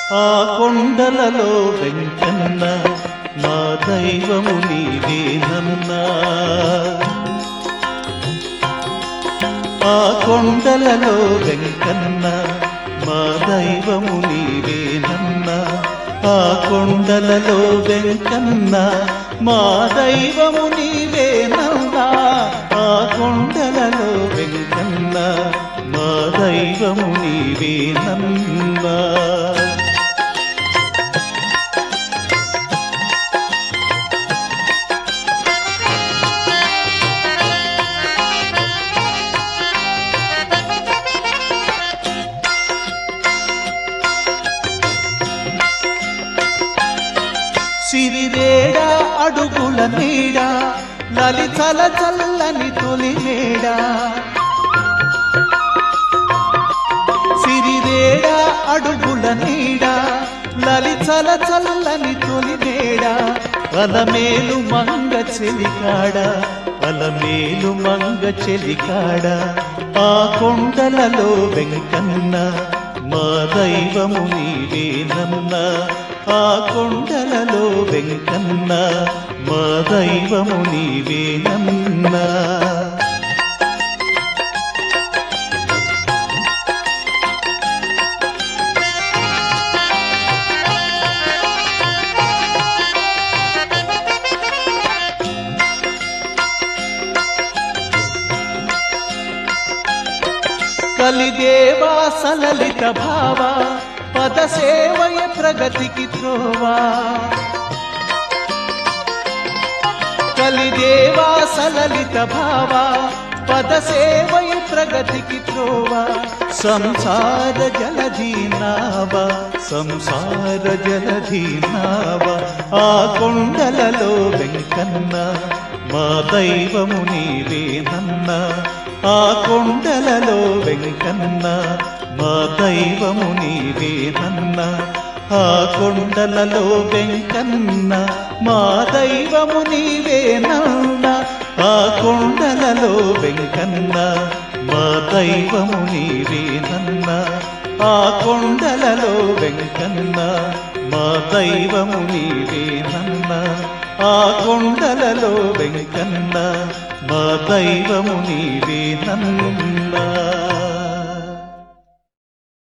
ఆ కొండలలో వెంకన్న మా దైవము నీవేనన్నా ఆ కొండలలో వెంకన్న మా దైవము నీవేనన్నా ఆ కొండలలో వెంకన్న మా దైవము నీవేనన్నా ఆ కొండలలో వెంకన్న మా దైవము నీవేనన్నా సిరిరేడా అడుగుల నీడ లలితల చల్లని తొలి మేడ సిరిరేడా అడుగుల నీడ లలితల చల్లని తొలి మేడ అలమేలు మంగ చెలికాడ అలమేలు మంగ చెలికాడ ఆ కొండలలో వెంకన్న మా దైవము నీవేనన్నా ఆ కొండలలో వెంకన్న మా దైవము నీవేనన్నా కలిదేవా సలలిత భావ పద సేవయ ప్రగతికి త్రోవా కలిదేవా సలలిత భావ పద సేవయ ప్రగతికి త్రోవా సంసార జలధీనావ సంసార జలధీనావ ఆ కొండలలో వెంకన్న మా దైవము నీవేనన్నా ఆ కొండలలో వెంకన్న మా దైవము నీవేనన్న ఆ కొండలలో వెంకన్న మా దైవము నీవేనన్న ఆ కొండలలో వెంకన్న మా దైవము నీవేనన్న ఆ కొండలలో వెంకన్న మా దైవము నీవేనన్న ఆ కొండలలో వెంకన్న మా దైవము నీవేనన్న